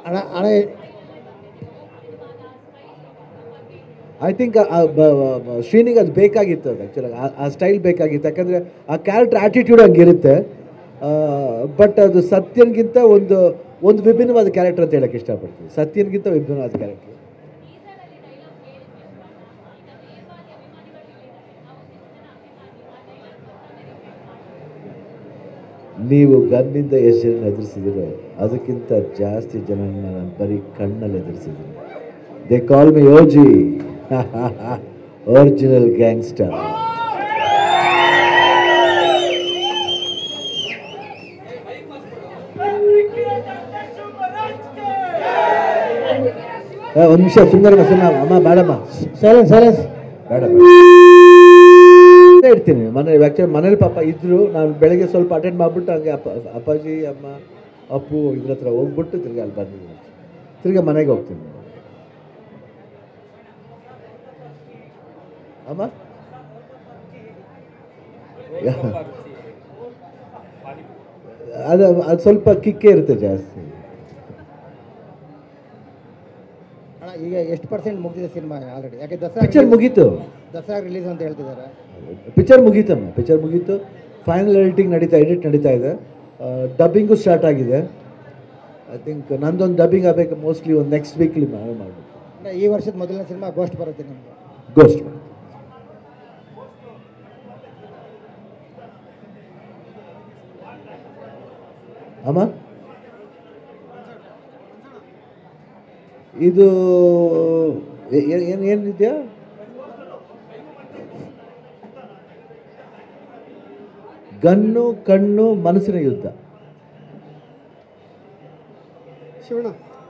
ಅಣ್ಣ ಅಣ್ಣ I think ಶ್ರೀನಿಗೆ ಅದು ಬೇಕಾಗಿತ್ತು ಅದು ಆ್ಯಕ್ಚುಲಾಗಿ ಆ ಸ್ಟೈಲ್ ಬೇಕಾಗಿತ್ತು ಯಾಕಂದರೆ ಆ ಕ್ಯಾರೆಕ್ಟರ್ ಆ್ಯಟಿಟ್ಯೂಡ್ ಹಂಗಿರುತ್ತೆ ಬಟ್ ಅದು ಸತ್ಯನ್ಗಿಂತ ಒಂದು ಒಂದು ವಿಭಿನ್ನವಾದ ಕ್ಯಾರೆಕ್ಟರ್ ಅಂತ ಹೇಳಕ್ಕೆ ಇಷ್ಟಪಡ್ತೀನಿ ಸತ್ಯನ್ಗಿಂತ ವಿಭಿನ್ನವಾದ ಕ್ಯಾರೆಕ್ಟರ್ ನೀವು ಗನ್ನಿಂದ ಎಷ್ಟು ಜನ ಎದುರಿಸಿದಿರೋ ಅದಕ್ಕಿಂತ ಜಾಸ್ತಿ ಜನ ನಾನು ಬರೀ ಕಣ್ಣಲ್ಲಿ ಎದುರಿಸಿದ್ದೀನಿ they call me OG original gangster ಒಂದು ನಿಮಿಷ ಸುಂದರಮ್ಮ ಸುಮ್ಮನೆ ಅಮ್ಮ ಬೇಡಮ್ಮ ಸೈಲೆನ್ಸ್ ಸೈಲೆನ್ಸ್ ಬೇಡ ಇರ್ತೀನಿ ಮನೆ ಆ್ಯಕ್ಚುಲಿ ಮನೇಲಿ ಪಾಪ ಇದ್ರು ನಾನು ಬೆಳಗ್ಗೆ ಸ್ವಲ್ಪ ಅಟೆಂಡ್ ಮಾಡಿಬಿಟ್ಟು ಹಂಗೆ ಅಪ್ಪ ಅಪ್ಪಾಜಿ ಅಮ್ಮ ಅಪ್ಪು ಇದ್ರ ಹತ್ರ ಹೋಗ್ಬಿಟ್ಟು ತಿರ್ಗಿ ಅಲ್ಲಿ ಬಂದಿದ್ದೀನಿ ತಿರ್ಗಿ ಮನೆಗೆ ಹೋಗ್ತೀನಿ ಅಮ್ಮ ಅದು ಅದು ಸ್ವಲ್ಪ ಕಿಕ್ಕೇ ಇರುತ್ತೆ ಜಾಸ್ತಿ ಅಣ್ಣ ಈಗ ಎಷ್ಟು ಪರ್ಸೆಂಟ್ ಮುಗಿದಿದೆ ಸಿನಿಮಾ ಆಲ್ರೆಡಿ ಯಾಕೆ ದಸರಾ ಪಿಕ್ಚರ್ ಮುಗೀತು ದಸರಾ ರಿಲೀಸ್ ಅಂತ ಹೇಳ್ತಿದ್ದಾರೆ ಪಿಕ್ಚರ್ ಮುಗೀತಮ್ಮ ಪಿಕ್ಚರ್ ಮುಗೀತು ಫೈನಲ್ ಎಡಿಟಿಂಗ್ ನಡೀತಾ ಎಡಿಟ್ ನಡೀತಾ ಇದೆ ಡಬ್ಬಿಂಗು ಸ್ಟಾರ್ಟ್ ಆಗಿದೆ ಐ ಥಿಂಕ್ ನಂದೊಂದು ಡಬ್ಬಿಂಗ್ ಆಗಬೇಕು ಮೋಸ್ಟ್ಲಿ ಒಂದು ನೆಕ್ಸ್ಟ್ ವೀಕ್ಲಿ ಮಾಡಬೇಕು ಅಣ್ಣ ಈ ವರ್ಷದ ಮೊದಲನೇ ಸಿನಿಮಾ ಗೋಸ್ಟ್ ಬರುತ್ತೆ ನಿಮ್ಗೆ ಗೋಸ್ಟ್ ಅಮ್ಮ ಇದು ಏನು ಏನಿದೆಯಾ ಗನ್ನು ಕಣ್ಣು ಮನಸ್ಸಿನ ಯುದ್ಧ ಶಿವಣ್ಣ